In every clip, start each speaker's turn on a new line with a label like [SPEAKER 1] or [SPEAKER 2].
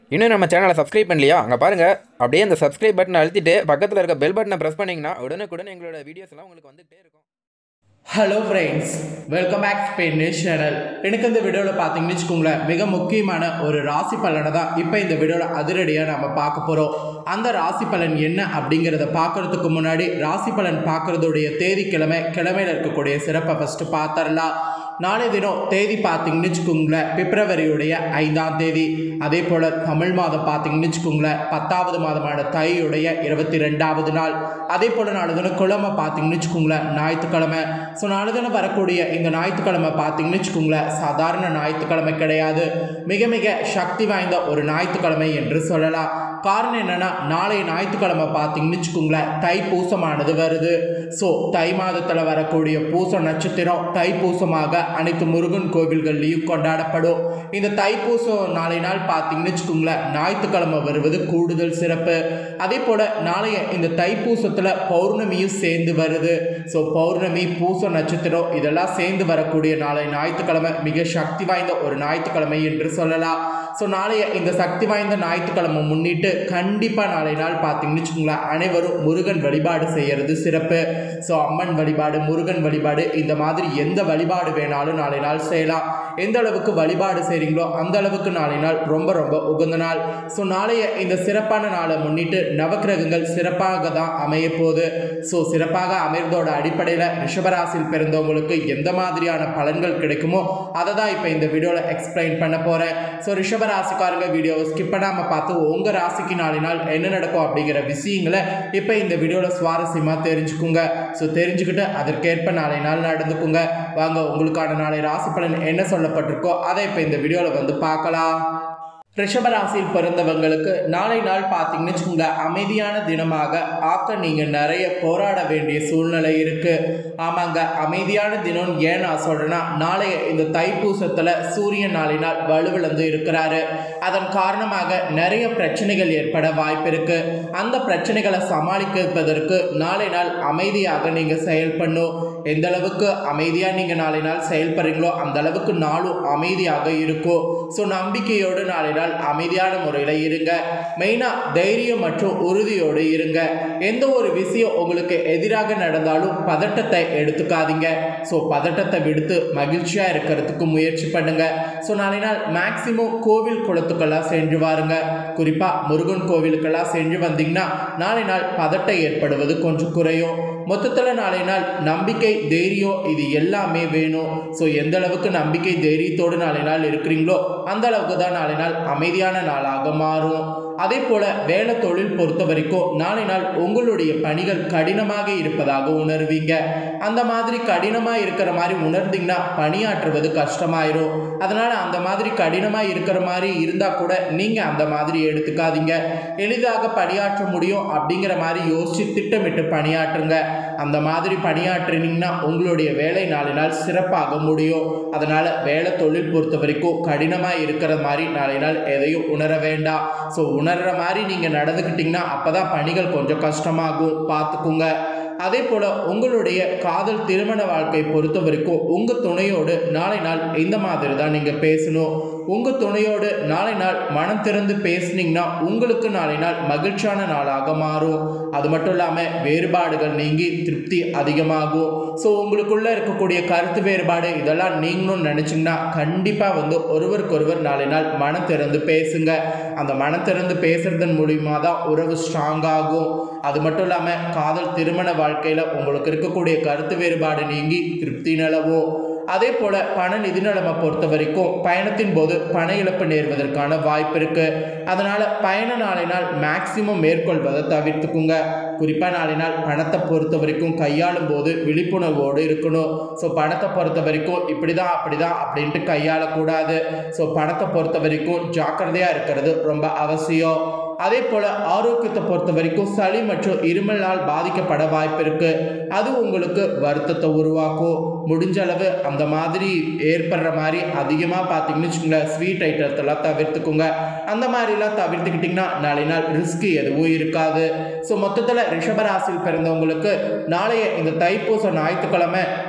[SPEAKER 1] இன்னும் நம்ம சேனலை சப்ஸ்கிரைப் பண்ணலையா அங்கே பாருங்கள் அப்படியே அந்த சப்ஸ்கிரைப் பட்டனை அழுத்திட்டு பக்கத்தில் இருக்க பெல் பட்டனை ப்ரெஸ் பண்ணிங்கன்னா உடனுக்குடன் எங்களோட வீடியோஸ் எல்லாம் உங்களுக்கு வந்துகிட்டே இருக்கும்
[SPEAKER 2] hello friends welcome back Spain news channel எனக்கு இந்த வீடியோவில் பார்த்தீங்கன்னு வச்சுக்கோங்களேன் மிக முக்கியமான ஒரு ராசி பலனை தான் இப்போ இந்த வீடியோவில் அதிரடியாக நம்ம பார்க்க போகிறோம் அந்த ராசி பலன் என்ன அப்படிங்கிறத பார்க்கறதுக்கு முன்னாடி ராசி பலன் பார்க்கறதுடைய தேதி கிழமை கிழமையில் இருக்கக்கூடிய சிறப்பை ஃபஸ்ட்டு பார்த்துடலாம் நாளை தினம் தேதி பார்த்தீங்கன்னு வச்சுக்கோங்களேன் பிப்ரவரியுடைய ஐந்தாம் தேதி அதே போல் தமிழ் மாதம் பார்த்தீங்கன்னு வச்சுக்கோங்களேன் பத்தாவது மாதமான தையுடைய இருபத்தி ரெண்டாவது நாள் அதே போல் நாளை தினம் கிழமை பார்த்தீங்கன்னு வச்சுக்கோங்களேன் ஞாயிற்றுக்கிழமை ஸோ நாளை தினம் வரக்கூடிய இந்த ஞாயிற்றுக்கிழமை பார்த்தீங்கன்னு வச்சுக்கோங்களேன் சாதாரண ஞாயிற்றுக்கிழமை கிடையாது மிக மிக சக்தி வாய்ந்த ஒரு ஞாயிற்றுக்கிழமை என்று சொல்லலாம் காரணம் என்னன்னா நாளைய ஞாயிற்றுக்கிழமை பார்த்தீங்கன்னு வச்சுக்கோங்களேன் தை பூசமானது வருது ஸோ தை மாதத்தில் வரக்கூடிய பூச நட்சத்திரம் தைப்பூசமாக அனைத்து முருகன் கோவில்கள்லையும் கொண்டாடப்படும் இந்த தைப்பூசம் நாளை நாள் பார்த்தீங்கன்னு வச்சுக்கோங்களேன் ஞாயிற்றுக்கிழமை வருவது கூடுதல் சிறப்பு அதே போல் நாளைய இந்த தைப்பூசத்தில் பௌர்ணமியும் சேர்ந்து வருது ஸோ பௌர்ணமி பூச நட்சத்திரம் இதெல்லாம் சேர்ந்து வரக்கூடிய நாளை ஞாயிற்றுக்கிழமை மிக சக்தி வாய்ந்த ஒரு ஞாயிற்றுக்கிழமை என்று சொல்லலாம் ஸோ நாளைய இந்த சக்தி வாய்ந்த ஞாயிற்றுக்கிழமை முன்னிட்டு கண்டிப்பாக நாளை நாள் பார்த்தீங்கன்னு வச்சுக்கோங்களேன் அனைவரும் முருகன் வழிபாடு செய்கிறது சிறப்பு ஸோ அம்மன் வழிபாடு முருகன் வழிபாடு இந்த மாதிரி எந்த வழிபாடு வேணாலும் நாளை நாள் செய்யலாம் எந்த அளவுக்கு வழிபாடு செய்கிறீங்களோ அந்த அளவுக்கு நாளை நாள் ரொம்ப ரொம்ப உகந்த நாள் ஸோ நாளைய இந்த சிறப்பான நாளை முன்னிட்டு நவக்கிரகங்கள் சிறப்பாக தான் அமைய போகுது ஸோ சிறப்பாக அமைறதோட அடிப்படையில் ரிஷபராசியில் பிறந்தவங்களுக்கு எந்த மாதிரியான பலன்கள் கிடைக்குமோ அதை தான் இப்போ இந்த வீடியோவில் எக்ஸ்பிளைன் பண்ண போகிறேன் ஸோ ரிஷபராசிக்காரங்க வீடியோவை ஸ்கிப் பண்ணாமல் பார்த்து உங்கள் ராசிக்கு நாளை நாள் என்ன நடக்கும் அப்படிங்கிற விஷயங்களை இப்போ இந்த வீடியோவில் சுவாரஸ்யமாக தெரிஞ்சுக்குங்க ஸோ தெரிஞ்சுக்கிட்டு அதற்கேற்ப நாளை நாள் நடந்துக்குங்க வாங்க உங்களுக்கான நாளை ராசி பலன் என்ன சொல்லப்பட்டிருக்கோ அதை இப்போ இந்த வீடியோவில் வந்து பார்க்கலாம் ரிஷபராசியில் பிறந்தவங்களுக்கு நாளை நாள் பார்த்தீங்கன்னு வச்சுக்கோங்களேன் அமைதியான தினமாக ஆக்க நீங்கள் நிறைய போராட வேண்டிய சூழ்நிலை இருக்குது ஆமாங்க அமைதியான தினம் ஏன் நான் சொல்கிறேன்னா நாளைய இந்த தைப்பூசத்தில் சூரியன் நாளை நாள் வலுவிழந்து இருக்கிறாரு அதன் காரணமாக நிறைய பிரச்சனைகள் ஏற்பட வாய்ப்பு இருக்குது அந்த பிரச்சனைகளை சமாளிப்பதற்கு நாளை நாள் அமைதியாக நீங்கள் செயல்படணும் எந்த அளவுக்கு அமைதியாக நீங்கள் நாளை நாள் செயல்படுறீங்களோ அந்த அளவுக்கு நாளும் அமைதியாக இருக்கும் ஸோ நம்பிக்கையோடு நாளை நாள் அமைதியான முறையில் இருங்க மெயினாக தைரியம் மற்றும் உறுதியோடு இருங்க எந்த ஒரு விஷயம் உங்களுக்கு எதிராக நடந்தாலும் பதட்டத்தை எடுத்துக்காதீங்க ஸோ பதட்டத்தை விடுத்து மகிழ்ச்சியாக இருக்கிறதுக்கு முயற்சி பண்ணுங்க ஸோ நாளை நாள் மேக்சிமம் கோவில் குளத்துக்கெல்லாம் சென்று வாருங்க குறிப்பாக முருகன் கோவிலுக்கெல்லாம் சென்று வந்தீங்கன்னா நாளை நாள் பதட்டம் ஏற்படுவது கொஞ்சம் குறையும் மொத்தத்தில் நாளை நாள் நம்பிக்கை தைரியம் இது எல்லாமே வேணும் ஸோ எந்த அளவுக்கு நம்பிக்கை தைரியத்தோடு நாளை நாள் இருக்கிறீங்களோ அந்த அளவுக்கு தான் நாளை நாள் அமைதியான நாளாக மாறும் அதே போல் வேலை தொழில் பொறுத்த வரைக்கும் நாளை நாள் உங்களுடைய பணிகள் கடினமாக இருப்பதாக உணர்வீங்க அந்த மாதிரி கடினமாக இருக்கிற மாதிரி உணர்ந்தீங்கன்னா பணியாற்றுவது கஷ்டமாயிரும் அதனால் அந்த மாதிரி கடினமாக இருக்கிற மாதிரி இருந்தால் கூட நீங்கள் அந்த மாதிரி எடுத்துக்காதீங்க எளிதாக பணியாற்ற முடியும் அப்படிங்கிற மாதிரி யோசித்து திட்டமிட்டு பணியாற்றுங்க அந்த மாதிரி பணியாற்றினீங்கன்னா உங்களுடைய வேலை நாலு நாள் சிறப்பாக முடியும் அதனால் வேலை தொழில் பொறுத்த வரைக்கும் கடினமாக இருக்கிற மாதிரி நாளை நாள் எதையும் உணர வேண்டாம் ஸோ உணர்கிற மாதிரி நீங்கள் நடந்துக்கிட்டிங்கன்னா அப்போ தான் பணிகள் கொஞ்சம் கஷ்டமாகும் பார்த்துக்குங்க அதே போல் உங்களுடைய காதல் திருமண வாழ்க்கை பொறுத்த வரைக்கும் உங்கள் துணையோடு நாளை நாள் இந்த மாதிரி தான் நீங்கள் பேசணும் உங்கள் துணையோடு நாளை நாள் மனம் திறந்து பேசுனீங்கன்னா உங்களுக்கு நாளை நாள் மகிழ்ச்சியான நாளாக மாறும் அது மட்டும் இல்லாமல் வேறுபாடுகள் நீங்கி திருப்தி அதிகமாகும் ஸோ உங்களுக்குள்ளே இருக்கக்கூடிய கருத்து வேறுபாடு இதெல்லாம் நீங்களும் நினச்சிங்கன்னா கண்டிப்பாக வந்து ஒருவருக்கொருவர் நாளை நாள் மனம் திறந்து பேசுங்க அந்த மனம் திறந்து பேசுறதன் மூலியமா தான் உறவு ஸ்ட்ராங் ஆகும் அது மட்டும் இல்லாமல் காதல் திருமண வாழ்க்கையில் உங்களுக்கு இருக்கக்கூடிய கருத்து வேறுபாடு நீங்கி திருப்தி நிலவும் அதே போல் பண நிதி நிலைமை பொறுத்த வரைக்கும் பயணத்தின் போது பண இழப்பு நேர்வதற்கான வாய்ப்பு இருக்குது அதனால் பயண நாளை நாள் மேக்சிமம் மேற்கொள்வதை தவிர்த்துக்குங்க குறிப்பாக நாளை நாள் பணத்தை பொறுத்த வரைக்கும் கையாளும் போது விழிப்புணர்வோடு இருக்கணும் ஸோ பணத்தை பொறுத்த வரைக்கும் இப்படி தான் அப்படி தான் அப்படின்ட்டு கையாளக்கூடாது ஸோ பணத்தை பொறுத்த வரைக்கும் ஜாக்கிரதையாக இருக்கிறது ரொம்ப அவசியம் அதே போல் ஆரோக்கியத்தை பொறுத்த வரைக்கும் சளி மற்றும் இருமலால் பாதிக்கப்பட வாய்ப்பு இருக்குது அது உங்களுக்கு வருத்தத்தை உருவாக்கும் முடிஞ்ச அளவு அந்த மாதிரி ஏற்படுற மாதிரி அதிகமாக பார்த்தீங்கன்னு வச்சுக்கோங்களேன் ஸ்வீட் ஐட்டத்தெல்லாம் தவிர்த்துக்குங்க அந்த மாதிரிலாம் தவிர்த்துக்கிட்டிங்கன்னா நாளை நாள் ரிஸ்க் எதுவும் இருக்காது ஸோ மொத்தத்தில் ரிஷபராசியில் பிறந்தவங்களுக்கு நாளைய இந்த தைப்பூச ஞாயிற்றுக்கிழமை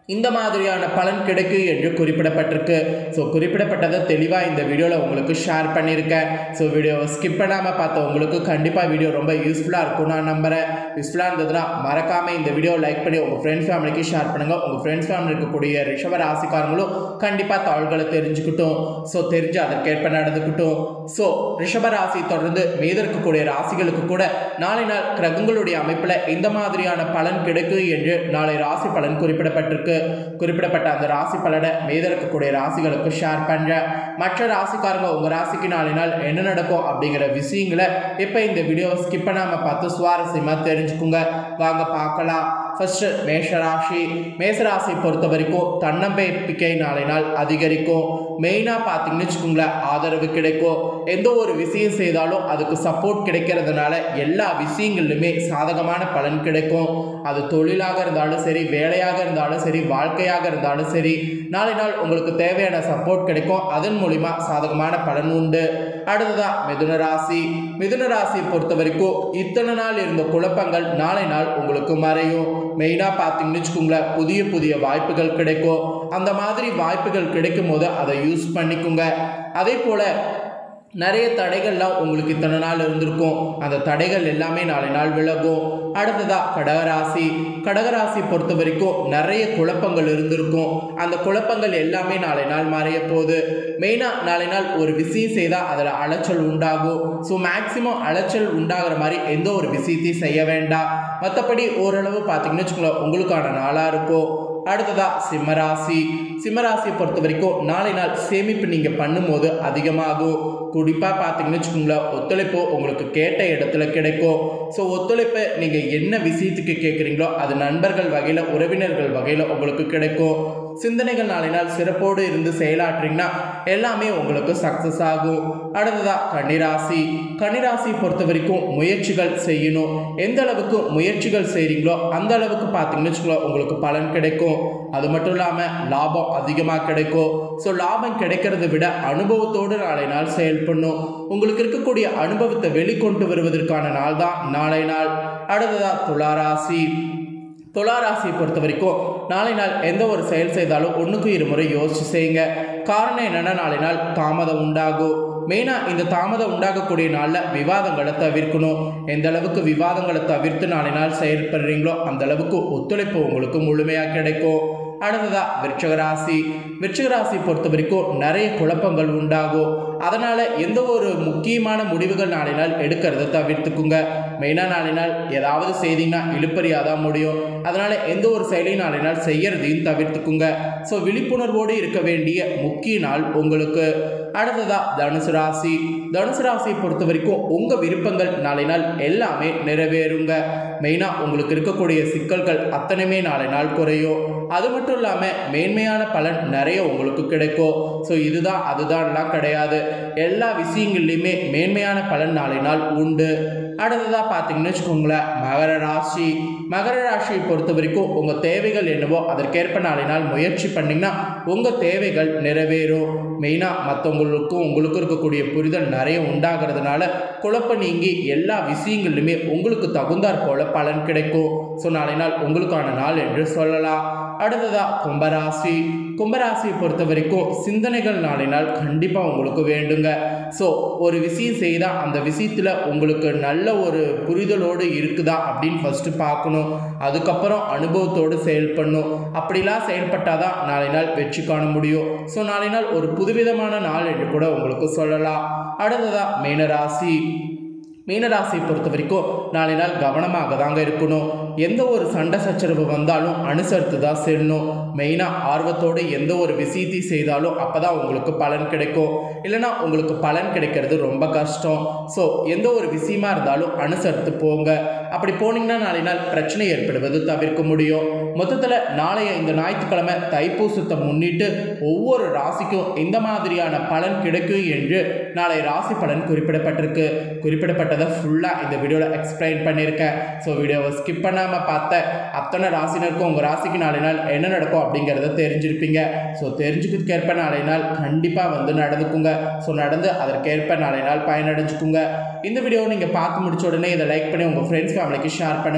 [SPEAKER 2] இந்த மாதிரியான பலன் கிடைக்கும் என்று குறிப்பிடப்பட்டிருக்கு ஸோ குறிப்பிடப்பட்டதை தெளிவாக இந்த வீடியோவில் உங்களுக்கு ஷேர் பண்ணியிருக்கேன் ஸோ வீடியோவை ஸ்கிப் பண்ணாமல் பார்த்த உங்களுக்கு கண்டிப்பாக வீடியோ ரொம்ப யூஸ்ஃபுல்லாக இருக்கும் நான் நம்புகிறேன் யூஸ்ஃபுல்லாக இருந்ததுன்னா மறக்காமல் இந்த வீடியோ லைக் பண்ணி உங்கள் ஃப்ரெண்ட்ஸ் ஃபேமிலிக்கு ஷேர் பண்ணுங்கள் உங்கள் ஃப்ரெண்ட்ஸ் ஃபேமிலி இருக்கக்கூடிய ரிஷப ராசிக்காரங்களும் கண்டிப்பாக தாள்களை தெரிஞ்சுக்கிட்டும் ஸோ தெரிஞ்சு அதற்கேற்ப நடந்துக்கிட்டும் ஸோ ரிஷப ராசி தொடர்ந்து மீத இருக்கக்கூடிய ராசிகளுக்கு கூட நாளை நாள் கிரகங்களுடைய அமைப்பில் இந்த மாதிரியான பலன் கிடைக்கும் என்று நாளை ராசி பலன் குறிப்பிடப்பட்டிருக்கு குறிப்பிடப்பட்ட அந்த ராசி பலனை மீத இருக்கக்கூடிய ராசிகளுக்கு ஷேர் பண்ணுறேன் மற்ற ராசிக்காரங்க உங்கள் ராசிக்கு நாளை நாள் என்ன நடக்கும் அப்படிங்கிற விஷயங்களை இப்போ இந்த வீடியோவை ஸ்கிப் பண்ணாமல் பார்த்து சுவாரஸ்யமாக தெரிஞ்சுக்குங்க வாங்க பார்க்கலாம் ஃபர்ஸ்ட் மேஷராசி மேஷராசி பொறுத்த வரைக்கும் தன்னம்பிக்கை நாளை நாள் அதிகரிக்கும் மெயினாக பார்த்தீங்கன்னு வச்சுக்கோங்களேன் ஆதரவு கிடைக்கும் எந்த ஒரு விஷயம் செய்தாலும் அதுக்கு சப்போர்ட் கிடைக்கிறதுனால எல்லா விஷயங்கள்லுமே சாதகமான பலன் கிடைக்கும் அது தொழிலாக இருந்தாலும் சரி வேலையாக இருந்தாலும் சரி வாழ்க்கையாக இருந்தாலும் சரி நாளை நாள் உங்களுக்கு தேவையான சப்போர்ட் கிடைக்கும் அதன் மூலிமா சாதகமான பலன் உண்டு அடுத்ததா மிதுன ராசி மிதுன ராசியை பொறுத்த வரைக்கும் இத்தனை நாள் இருந்த குழப்பங்கள் நாளை நாள் உங்களுக்கு மறையும் மெயினாக பார்த்தீங்கன்னு வச்சுக்கோங்களேன் புதிய புதிய வாய்ப்புகள் கிடைக்கும் அந்த மாதிரி வாய்ப்புகள் கிடைக்கும் போது அதை யூஸ் பண்ணிக்கோங்க அதே போல் நிறைய தடைகள்லாம் உங்களுக்கு இத்தனை நாள் இருந்திருக்கும் அந்த தடைகள் எல்லாமே நாளை நாள் விலகும் அடுத்ததா கடகராசி கடகராசி பொறுத்த வரைக்கும் நிறைய குழப்பங்கள் இருந்திருக்கும் அந்த குழப்பங்கள் எல்லாமே நாளை நாள் மறைய போகுது மெயினாக நாளை நாள் ஒரு விஷயம் செய்தால் அதில் அலைச்சல் உண்டாகும் ஸோ மேக்சிமம் அலைச்சல் உண்டாகிற மாதிரி எந்த ஒரு விஷயத்தையும் செய்ய வேண்டாம் மற்றபடி ஓரளவு பார்த்தீங்கன்னு வச்சுக்கோங்களேன் உங்களுக்கான நாளாக இருக்கும் அடுத்ததா சிம்மராசி சிம்மராசியை பொறுத்த வரைக்கும் நாளை நாள் சேமிப்பு நீங்கள் பண்ணும்போது அதிகமாகும் குறிப்பாக பார்த்தீங்கன்னு வச்சுக்கோங்களேன் ஒத்துழைப்பு உங்களுக்கு கேட்ட இடத்துல கிடைக்கும் ஸோ ஒத்துழைப்பை நீங்கள் என்ன விஷயத்துக்கு கேட்குறீங்களோ அது நண்பர்கள் வகையில் உறவினர்கள் வகையில் உங்களுக்கு கிடைக்கும் சிந்தனைகள் நாளை நாள் சிறப்போடு இருந்து செயலாற்றுறீங்கன்னா எல்லாமே உங்களுக்கு சக்ஸஸ் ஆகும் அடுத்ததா கன்னிராசி கன்னிராசி பொறுத்த வரைக்கும் முயற்சிகள் செய்யணும் எந்த அளவுக்கு முயற்சிகள் செய்கிறீங்களோ அந்த அளவுக்கு பார்த்தீங்கன்னு வச்சுக்கோங்களேன் உங்களுக்கு பலன் கிடைக்கும் அது மட்டும் இல்லாமல் லாபம் அதிகமாக கிடைக்கும் ஸோ லாபம் கிடைக்கிறத விட அனுபவத்தோடு நாளை நாள் செயல்படணும் உங்களுக்கு இருக்கக்கூடிய அனுபவத்தை வெளிக்கொண்டு வருவதற்கான நாள் தான் நாளை நாள் அடுத்ததா துளாராசி துளாராசியை பொறுத்த வரைக்கும் நாளை நாள் எந்த ஒரு செயல் செய்தாலும் ஒன்றுக்கு இருமுறை யோசிச்சு செய்யுங்க காரணம் என்னென்னா நாளை நாள் தாமதம் உண்டாகும் மெயினாக இந்த தாமதம் உண்டாகக்கூடிய நாளில் விவாதங்களை தவிர்க்கணும் எந்த அளவுக்கு விவாதங்களை தவிர்த்து நாளை நாள் செயல்படுறீங்களோ அந்த அளவுக்கு ஒத்துழைப்பு உங்களுக்கு முழுமையாக கிடைக்கும் அடுத்ததா விருச்சகராசி விருச்சகராசி பொறுத்த வரைக்கும் நிறைய குழப்பங்கள் உண்டாகும் அதனால் எந்த ஒரு முக்கியமான முடிவுகள் நாளை நாள் எடுக்கிறத தவிர்த்துக்குங்க மெயினாக நாளை நாள் ஏதாவது செய்தீங்கன்னா இழுப்பறியாக தான் முடியும் அதனால் எந்த ஒரு செயலையும் நாளை நாள் செய்யறதையும் தவிர்த்துக்குங்க ஸோ விழிப்புணர்வோடு இருக்க வேண்டிய முக்கிய நாள் உங்களுக்கு அடுத்ததா தனுசு ராசி தனுசு ராசியை பொறுத்த வரைக்கும் உங்கள் விருப்பங்கள் நாளை நாள் எல்லாமே நிறைவேறுங்க மெயினாக உங்களுக்கு இருக்கக்கூடிய சிக்கல்கள் அத்தனையுமே நாளை நாள் குறையும் அது மட்டும் இல்லாமல் மேன்மையான பலன் நிறைய உங்களுக்கு கிடைக்கும் ஸோ இதுதான் அதுதான்லாம் கிடையாது எல்லா விஷயங்கள்லையுமே மேன்மையான பலன் நாளை நாள் உண்டு அடுத்ததாக பார்த்தீங்கன்னு வச்சுக்கோங்களேன் மகர ராசி மகர ராசியை பொறுத்த வரைக்கும் உங்கள் தேவைகள் என்னவோ அதற்கேற்ப நாளை நாள் முயற்சி பண்ணிங்கன்னா உங்கள் தேவைகள் நிறைவேறும் மெயினாக மற்றவங்களுக்கும் உங்களுக்கும் இருக்கக்கூடிய புரிதல் நிறைய உண்டாகிறதுனால குழப்பம் நீங்கி எல்லா விஷயங்கள்லையுமே உங்களுக்கு தகுந்தாற் போல பலன் கிடைக்கும் ஸோ நாளை நாள் உங்களுக்கான நாள் என்று சொல்லலாம் அடுத்ததா கும்பராசி கும்பராசியை பொறுத்த வரைக்கும் சிந்தனைகள் நாளை நாள் கண்டிப்பாக உங்களுக்கு வேண்டுங்க ஸோ ஒரு விஷயம் செய்தால் அந்த விஷயத்தில் உங்களுக்கு நல்ல ஒரு புரிதலோடு இருக்குதா அப்படின்னு ஃபஸ்ட்டு பார்க்கணும் அதுக்கப்புறம் அனுபவத்தோடு செயல்படணும் அப்படிலாம் செயல்பட்டால் தான் நாளை நாள் வெற்றி காண முடியும் ஸோ நாளை நாள் ஒரு புதுவிதமான நாள் என்று கூட உங்களுக்கு சொல்லலாம் அடுத்ததா மீனராசி மீனராசியை பொறுத்த வரைக்கும் நாளை நாள் கவனமாக தாங்க இருக்கணும் எந்த ஒரு சண்டை சச்சரவு வந்தாலும் அனுசரித்து தான் செல்லணும் மெயினாக ஆர்வத்தோடு எந்த ஒரு விஷயத்தையும் செய்தாலும் அப்போ தான் உங்களுக்கு பலன் கிடைக்கும் இல்லைனா உங்களுக்கு பலன் கிடைக்கிறது ரொம்ப கஷ்டம் ஸோ எந்த ஒரு விஷயமா இருந்தாலும் அனுசரித்து போங்க அப்படி போனீங்கன்னா நாளை நாள் பிரச்சனை ஏற்படுவது தவிர்க்க முடியும் மொத்தத்தில் நாளைய இந்த ஞாயிற்றுக்கிழமை தைப்பூசத்தை முன்னிட்டு ஒவ்வொரு ராசிக்கும் இந்த மாதிரியான பலன் கிடைக்கும் என்று நாளை ராசி பலன் குறிப்பிடப்பட்டிருக்கு குறிப்பிடப்பட்டதை ஃபுல்லாக இந்த வீடியோவில் எக்ஸ்பிளைன் பண்ணியிருக்கேன் ஸோ வீடியோவை ஸ்கிப் பண்ணாமல் பார்த்த அத்தனை ராசினருக்கும் உங்கள் ராசிக்கு நாளை நாள் என்ன நடக்கும் அப்படிங்கிறத தெரிஞ்சிருப்பீங்க ஸோ தெரிஞ்சுக்கிறதுக்கேற்ப நாளை நாள் கண்டிப்பாக வந்து நடந்துக்குங்க ஸோ நடந்து அதற்கேற்ப நாளை நாள் பயனடைஞ்சுக்குங்க இந்த வீடியோவை நீங்கள் பார்த்து முடிச்ச உடனே இதை லைக் பண்ணி உங்கள் ஃப்ரெண்ட்ஸ் ஃபேமிலிக்கு ஷேர் பண்ணுங்கள்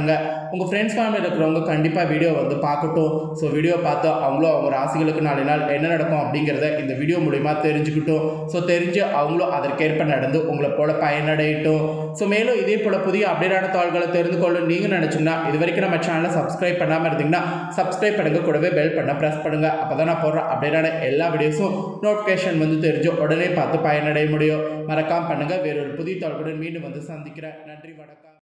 [SPEAKER 2] உங்கள் ஃப்ரெண்ட்ஸ் ஃபேமிலியில் இருக்கிறவங்க கண்டிப்பாக வீடியோ வந்து பார்க்கட்டும் ஸோ வீடியோ பார்த்து அவங்களும் அவங்க ராசிகளுக்கு நாளை நாள் என்ன நடக்கும் அப்படிங்கிறத இந்த வீடியோ மூலிமா தெரிஞ்சுக்கிட்டும் ஸோ தெரிஞ்சு அவங்களும் அதற்கேற்ப நடந்து உங்களை போல பயனடையட்டும் ஸோ மேலும் இதே போல் புதிய அப்டேட்டான தாள்களை தெரிந்து கொள்ள நீங்கள் நினச்சிங்கன்னா இது வரைக்கும் நம்ம சேனலை சப்ஸ்கிரைப் பண்ணாமல் இருந்தீங்கன்னா சப்ஸ்கிரைப் பண்ணுங்க கூடவே பெல் பண்ண ப்ரெஸ் பண்ணுங்க அப்போ தான் நான் போடுற அப்டேட்டான எல்லா வீடியோஸும் நோட்டிஃபிகேஷன் வந்து தெரிஞ்சு உடனே பார்த்து பயனடைய முடியும் மறக்காம பண்ணுங்க வேறொரு புதிய தாள்களுடன் மீண்டும் வந்து சந்திக்கிறேன் நன்றி வணக்கம்